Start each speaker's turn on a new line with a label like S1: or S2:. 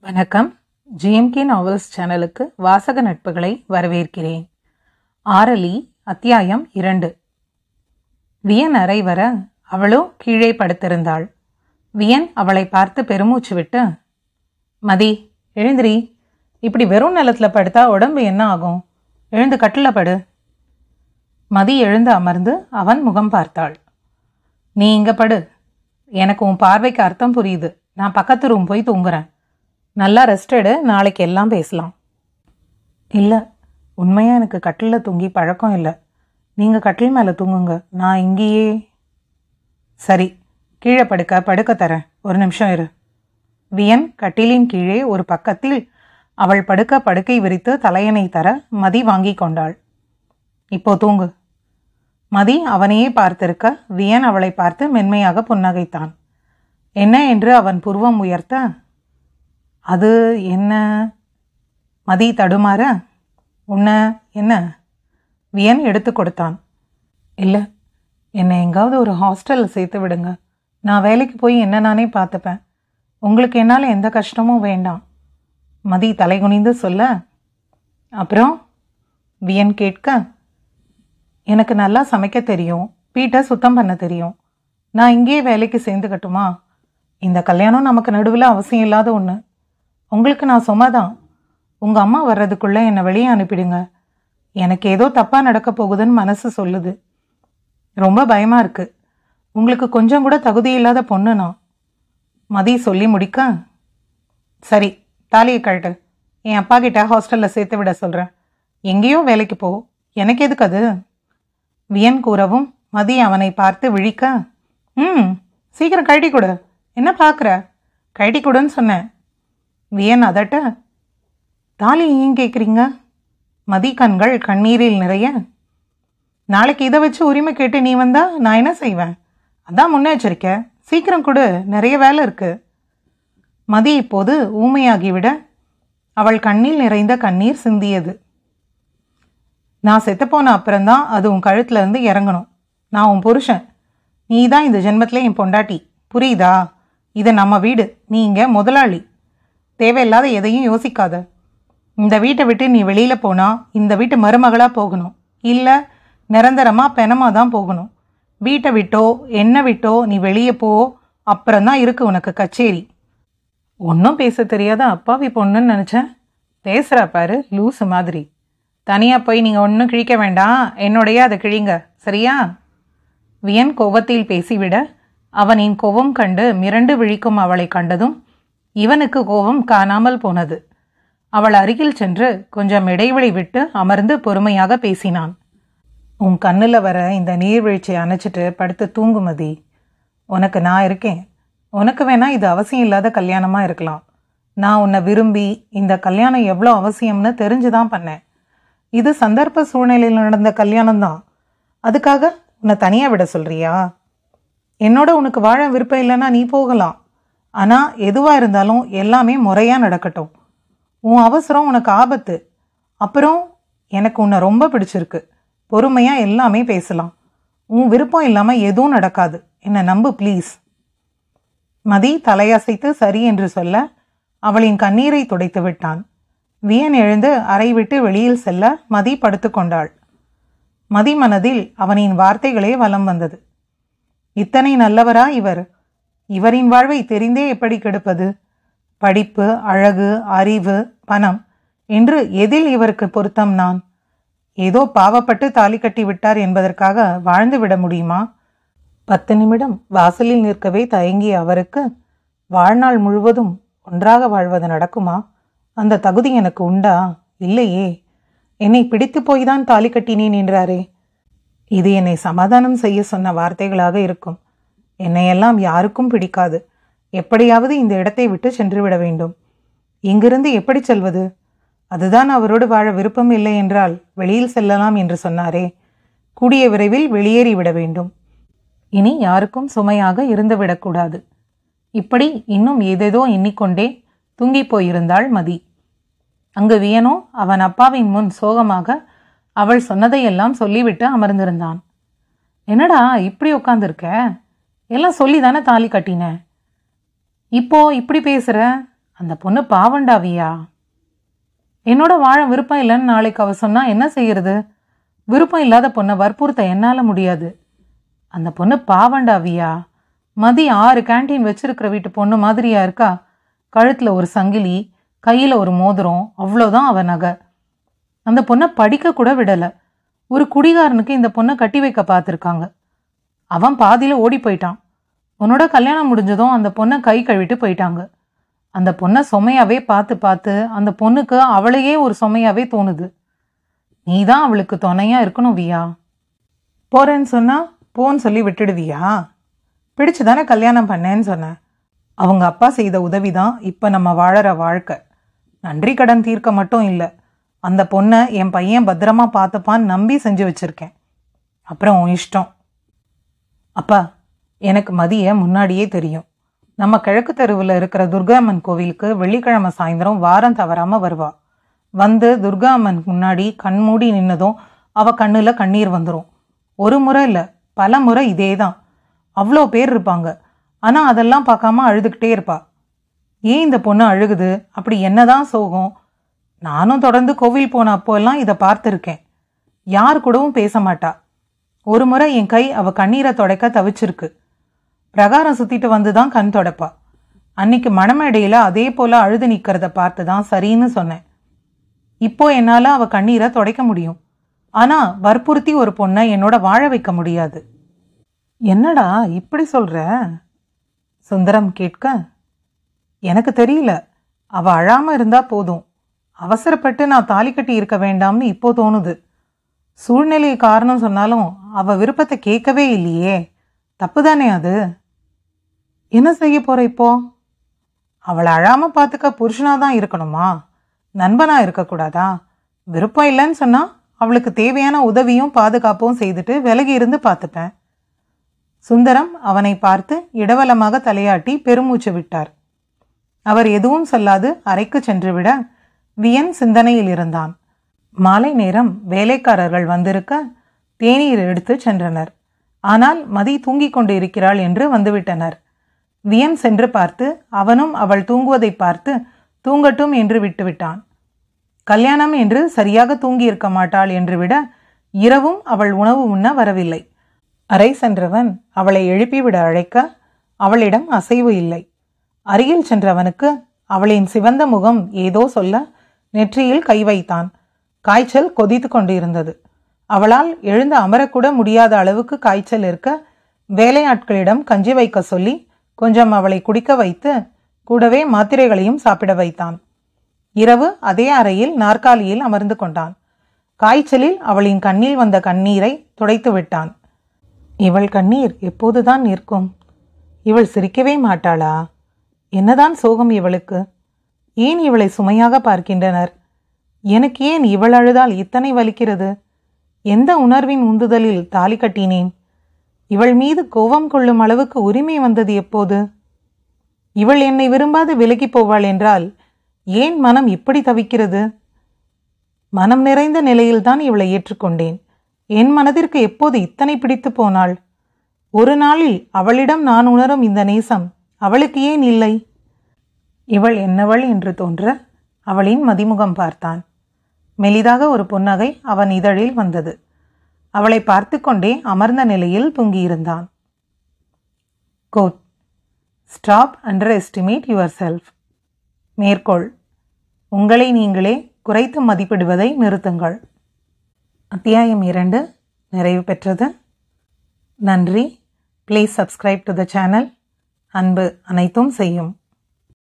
S1: வணக்கம் GMK novels சேனலுக்கு வாசக நட்புகளை வரவேற்கிறேன் ஆரலி அத்தியாயம் இரண்டு வியன் அறை வர அவளோ கீழே படுத்திருந்தாள் வியன் அவளை பார்த்து பெருமூச்சு விட்டு மதி எழுந்திரி இப்படி வெறும் நிலத்துல படுத்தா உடம்பு என்ன ஆகும் எழுந்து கட்டில் படு மதி எழுந்து அமர்ந்து அவன் முகம் பார்த்தாள் நீ இங்க படு எனக்கு உன் பார்வைக்கு அர்த்தம் புரியுது நான் பக்கத்து ரூம் போய் தூங்குறேன் நல்லா ரெஸ்ட் எடு நாளைக்கு எல்லாம் பேசலாம் இல்லை உண்மையாக எனக்கு கட்டிலில் தூங்கி பழக்கம் இல்லை நீங்கள் கட்டில் மேலே தூங்குங்க நான் இங்கேயே சரி கீழே படுக்க படுக்க தரேன் ஒரு நிமிஷம் இரு வியன் கட்டிலின் கீழே ஒரு பக்கத்தில் அவள் படுக்க படுக்கை விரித்து தலையணை தர மதி வாங்கி கொண்டாள் இப்போ தூங்கு மதி அவனையே பார்த்திருக்க வியன் அவளை பார்த்து மென்மையாக புன்னகைத்தான் என்ன என்று அவன் புருவம் உயர்த்த அது என்ன மதி தடுமாற உன்ன என்ன வியன் எடுத்து கொடுத்தான் இல்லை என்னை எங்காவது ஒரு ஹாஸ்டலில் சேர்த்து விடுங்க நான் வேலைக்கு போய் என்ன நானே பார்த்துப்பேன் உங்களுக்கு என்னால் எந்த கஷ்டமும் வேண்டாம் மதி தலைகுனிந்து சொல்ல அப்புறம் வியன் கேட்க எனக்கு நல்லா சமைக்க தெரியும் வீட்டை சுத்தம் பண்ண தெரியும் நான் இங்கேயே வேலைக்கு சேர்ந்துக்கட்டுமா இந்த கல்யாணம் நமக்கு நடுவில் அவசியம் இல்லாத ஒன்று உங்களுக்கு நான் சும்மாதான் உங்கள் அம்மா வர்றதுக்குள்ளே என்னை வெளியே அனுப்பிடுங்க எனக்கு ஏதோ தப்பாக நடக்க போகுதுன்னு மனசு சொல்லுது ரொம்ப பயமாக இருக்கு உங்களுக்கு கொஞ்சம் கூட தகுதி இல்லாத பொண்ணு நான் மதி சொல்லி முடிக்க சரி தாலியை கழட்டு என் அப்பா கிட்ட ஹாஸ்டலில் சேர்த்து விட சொல்கிறேன் எங்கேயோ வேலைக்கு போ எனக்கு எதுக்கு அது வியன் கூறவும் மதி அவனை பார்த்து விழிக்க ம் சீக்கிரம் கழட்டி கொடு என்ன பார்க்குற கழட்டி கொடுன்னு சொன்னேன் வியன் அதட்ட தாலி ஏன் கேட்குறீங்க மதி கண்கள் கண்ணீரில் நிறைய நாளைக்கு இதை வச்சு உரிமை கேட்டு நீ வந்தா நான் என்ன செய்வேன் அதான் முன்னெச்சரிக்கை சீக்கிரம் கொடு நிறைய வேலை இருக்கு மதி இப்போது ஊமையாகிவிட அவள் கண்ணில் நிறைந்த கண்ணீர் சிந்தியது நான் செத்துப்போன அப்புறம்தான் அது உன் கழுத்துல இருந்து இறங்கணும் நான் உன் புருஷன் நீ தான் இந்த ஜென்மத்தில் என் பொண்டாட்டி புரியுதா இது நம்ம வீடு நீ இங்கே முதலாளி தேவையில்லாத எதையும் யோசிக்காத இந்த வீட்டை விட்டு நீ வெளியில் போனால் இந்த வீட்டு மருமகளாக போகணும் இல்லை நிரந்தரமாக பெணமாக தான் போகணும் வீட்டை விட்டோ என்ன விட்டோ நீ வெளியே போ அப்புறம்தான் இருக்கு உனக்கு கச்சேரி ஒன்றும் பேச தெரியாத அப்பாவி பொண்ணுன்னு நினச்சேன் பேசுகிறா பாரு லூசு மாதிரி தனியாக போய் நீங்கள் ஒன்றும் கிழிக்க வேண்டாம் என்னுடைய அதை கிழிங்க சரியா வியன் கோபத்தில் பேசிவிட அவனின் கோபம் கண்டு மிரண்டு விழிக்கும் அவளை கண்டதும் இவனுக்கு கோபம் காணாமல் போனது அவள் அருகில் சென்று கொஞ்சம் இடைவெளி விட்டு அமர்ந்து பொறுமையாக பேசினான் உன் கண்ணில் வர இந்த நீர்வீழ்ச்சியை அணைச்சிட்டு படுத்து தூங்குமதி உனக்கு நான் இருக்கேன் உனக்கு வேணா இது அவசியம் இல்லாத கல்யாணமாக இருக்கலாம் நான் உன்னை விரும்பி இந்த கல்யாணம் எவ்வளோ அவசியம்னு தெரிஞ்சு தான் பண்ணேன் இது சந்தர்ப்ப சூழ்நிலையில் நடந்த கல்யாணம் தான் அதுக்காக உன்னை தனியாக விட சொல்றியா என்னோட உனக்கு வாழ விருப்பம் இல்லைன்னா நீ போகலாம் ஆனால் எதுவாக இருந்தாலும் எல்லாமே முறையாக நடக்கட்டும் உன் அவசரம் உனக்கு ஆபத்து அப்புறம் எனக்கு உன்னை ரொம்ப பிடிச்சிருக்கு பொறுமையாக எல்லாமே பேசலாம் உன் விருப்பம் இல்லாமல் எதுவும் நடக்காது என்னை நம்பு ப்ளீஸ் மதி தலையசைத்து சரி என்று சொல்ல அவளின் கண்ணீரை துடைத்து விட்டான் வியன் எழுந்து அறை விட்டு வெளியில் செல்ல மதி படுத்து கொண்டாள் மதி மனதில் அவனின் வார்த்தைகளே வலம் வந்தது இத்தனை நல்லவரா இவர் இவரின் வாழ்வை தெரிந்தே எப்படி கெடுப்பது படிப்பு அழகு அறிவு பணம் என்று எதில் இவருக்கு பொருத்தம் நான் ஏதோ பாவப்பட்டு தாலி கட்டி விட்டார் என்பதற்காக வாழ்ந்து விட முடியுமா பத்து நிமிடம் வாசலில் நிற்கவே தயங்கிய அவருக்கு வாழ்நாள் முழுவதும் ஒன்றாக வாழ்வது நடக்குமா அந்த தகுதி எனக்கு உண்டா இல்லையே என்னை பிடித்து போய்தான் தாலி கட்டினேன் என்றாரே இது என்னை சமாதானம் செய்ய சொன்ன வார்த்தைகளாக இருக்கும் என்னையெல்லாம் யாருக்கும் பிடிக்காது எப்படியாவது இந்த இடத்தை விட்டு சென்று விட வேண்டும் இங்கிருந்து எப்படி செல்வது அதுதான் அவரோடு வாழ விருப்பம் இல்லை என்றால் வெளியில் செல்லலாம் என்று சொன்னாரே கூடிய விரைவில் வெளியேறி விட வேண்டும் இனி யாருக்கும் சுமையாக இருந்து விடக்கூடாது இப்படி இன்னும் ஏதேதோ எண்ணிக்கொண்டே தூங்கிப் போயிருந்தாள் மதி அங்கு வியனோ அவன் அப்பாவின் முன் சோகமாக அவள் சொன்னதையெல்லாம் சொல்லிவிட்டு அமர்ந்திருந்தான் என்னடா இப்படி உட்காந்துருக்க எல்லாம் சொல்லி தானே தாலி கட்டின இப்போ இப்படி பேசுற அந்த பொண்ணு பாவண்டாவியா என்னோட வாழ விருப்பம் இல்லைன்னு நாளைக்கு அவ சொன்னா என்ன செய்யறது விருப்பம் இல்லாத பொண்ணை வற்புறுத்த என்னால முடியாது அந்த பொண்ணு பாவண்டாவியா மதி ஆறு கேண்டீன் வச்சிருக்கிற வீட்டு பொண்ணு மாதிரியா இருக்கா கழுத்துல ஒரு சங்கிலி கையில ஒரு மோதிரம் அவ்வளோதான் அவ நகை அந்த பொண்ணை படிக்க கூட விடல ஒரு குடிகாரனுக்கு இந்த பொண்ணை கட்டி வைக்க பார்த்துருக்காங்க அவன் பாதியில ஓடி போயிட்டான் உன்னோட கல்யாணம் முடிஞ்சதும் அந்த பொண்ணை கை கழுவிட்டு போயிட்டாங்க அந்த பொண்ணை சுமையாவே பார்த்து பார்த்து அந்த பொண்ணுக்கு அவளையே ஒரு சுமையாவே தோணுது நீ தான் அவளுக்கு துணையா இருக்கணும் வியா போறேன்னு சொன்னா போன்னு சொல்லி விட்டுடுவியா பிடிச்சு தானே கல்யாணம் பண்ணேன்னு சொன்னேன் அவங்க அப்பா செய்த உதவி தான் இப்போ நம்ம வாழற வாழ்க்கை நன்றி கடன் தீர்க்க மட்டும் இல்லை அந்த பொண்ணை என் பையன் பத்திரமா பார்த்துப்பான்னு நம்பி செஞ்சு வச்சிருக்கேன் அப்புறம் உன் இஷ்டம் அப்பா எனக்கு மதிய முன்னாடியே தெரியும் நம்ம கிழக்கு தெருவில் இருக்கிற துர்காம்மன் கோவிலுக்கு வெள்ளிக்கிழமை சாயந்தரம் வாரம் தவறாம வருவா வந்து துர்கா அம்மன் முன்னாடி கண் மூடி நின்னதும் அவ கண்ணுல கண்ணீர் வந்துடும் ஒரு முறை இல்லை பல முறை இதே தான் அவ்வளோ பேர் இருப்பாங்க ஆனா அதெல்லாம் பார்க்காம அழுதுகிட்டே இருப்பா ஏன் இந்த பொண்ணு அழுகுது அப்படி என்னதான் சோகம் நானும் தொடர்ந்து கோவில் போன அப்போல்லாம் இதை பார்த்துருக்கேன் யார் கூடவும் பேச மாட்டா ஒரு முறை என் கை அவ கண்ணீரை துடைக்க தவிச்சிருக்கு பிரகாரம் சுத்திட்டு வந்து தான் கண் தொடப்பா அன்னைக்கு மணமேடையில அதே போல அழுது நிக்கிறத பார்த்து தான் சரின்னு சொன்னேன் இப்போ என்னால அவ கண்ணீரை துடைக்க முடியும் ஆனா வற்புறுத்தி ஒரு பொண்ணை என்னோட வாழ வைக்க முடியாது என்னடா இப்படி சொல்ற சுந்தரம் கேட்க எனக்கு தெரியல அவ அழாம இருந்தா போதும் அவசரப்பட்டு நான் தாலி கட்டி இருக்க வேண்டாம்னு இப்போ தோணுது சூழ்நிலை காரணம் சொன்னாலும் அவ விருப்பத்தை கேட்கவே இல்லையே தப்புதானே அது என்ன செய்ய போற இப்போ அவளை அழாம பார்த்துக்க புருஷனா தான் இருக்கணுமா நண்பனா இருக்கக்கூடாதா விருப்பம் இல்லைன்னு சொன்னா அவளுக்கு தேவையான உதவியும் பாதுகாப்பும் செய்துட்டு விலகி இருந்து பார்த்துப்பேன் சுந்தரம் அவனை பார்த்து இடவலமாக தலையாட்டி பெருமூச்சு விட்டார் அவர் எதுவும் சொல்லாது அறைக்கு சென்றுவிட வியன் சிந்தனையில் இருந்தான் மாலை நேரம் வேலைக்காரர்கள் வந்திருக்க தேநீர் எடுத்து சென்றனர் ஆனால் மதி தூங்கிக் கொண்டு இருக்கிறாள் என்று வந்துவிட்டனர் வியன் சென்று பார்த்து அவனும் அவள் தூங்குவதை பார்த்து தூங்கட்டும் என்று விட்டுவிட்டான் கல்யாணம் என்று சரியாக தூங்கியிருக்க மாட்டாள் என்று விட இரவும் அவள் உணவு உண்ண வரவில்லை அறை சென்றவன் அவளை எழுப்பிவிட அழைக்க அவளிடம் அசைவு இல்லை அருகில் சென்றவனுக்கு அவளின் சிவந்த முகம் ஏதோ சொல்ல நெற்றியில் கை வைத்தான் காய்ச்சல் கொதித்து கொண்டிருந்தது அவளால் எழுந்து அமரக்கூட முடியாத அளவுக்கு காய்ச்சல் இருக்க வேலையாட்களிடம் கஞ்சி வைக்க சொல்லி கொஞ்சம் அவளை குடிக்க வைத்து கூடவே மாத்திரைகளையும் சாப்பிட வைத்தான் இரவு அதே அறையில் நாற்காலியில் அமர்ந்து கொண்டான் காய்ச்சலில் அவளின் கண்ணில் வந்த கண்ணீரை துடைத்து விட்டான் இவள் கண்ணீர் எப்போதுதான் நிற்கும் இவள் சிரிக்கவே மாட்டாளா என்னதான் சோகம் இவளுக்கு ஏன் இவளை சுமையாக பார்க்கின்றனர் எனக்கு ஏன் இவள் அழுதால் இத்தனை வலிக்கிறது எந்த உணர்வின் உந்துதலில் தாலி கட்டினேன் இவள் மீது கோபம் கொள்ளும் அளவுக்கு உரிமை வந்தது எப்போது இவள் என்னை விரும்பாது விலகி போவாள் என்றால் ஏன் மனம் இப்படி தவிக்கிறது மனம் நிறைந்த நிலையில்தான் இவளை ஏற்றுக்கொண்டேன் என் மனதிற்கு எப்போது இத்தனை பிடித்து போனாள் ஒரு நாளில் அவளிடம் நான் உணரும் இந்த நேசம் அவளுக்கு ஏன் இல்லை இவள் என்னவள் என்று தோன்ற அவளின் மதிமுகம் பார்த்தான் மெலிதாக ஒரு புன்னகை அவன் இதழில் வந்தது அவளை பார்த்து கொண்டே அமர்ந்த நிலையில் தூங்கியிருந்தான் quote stop underestimate yourself மேற்கோள் உங்களை நீங்களே குறைத்து மதிப்பிடுவதை நிறுத்துங்கள் அத்தியாயம் இரண்டு நிறைவு பெற்றது நன்றி please subscribe to the channel அன்பு அனைத்தும் செய்யும்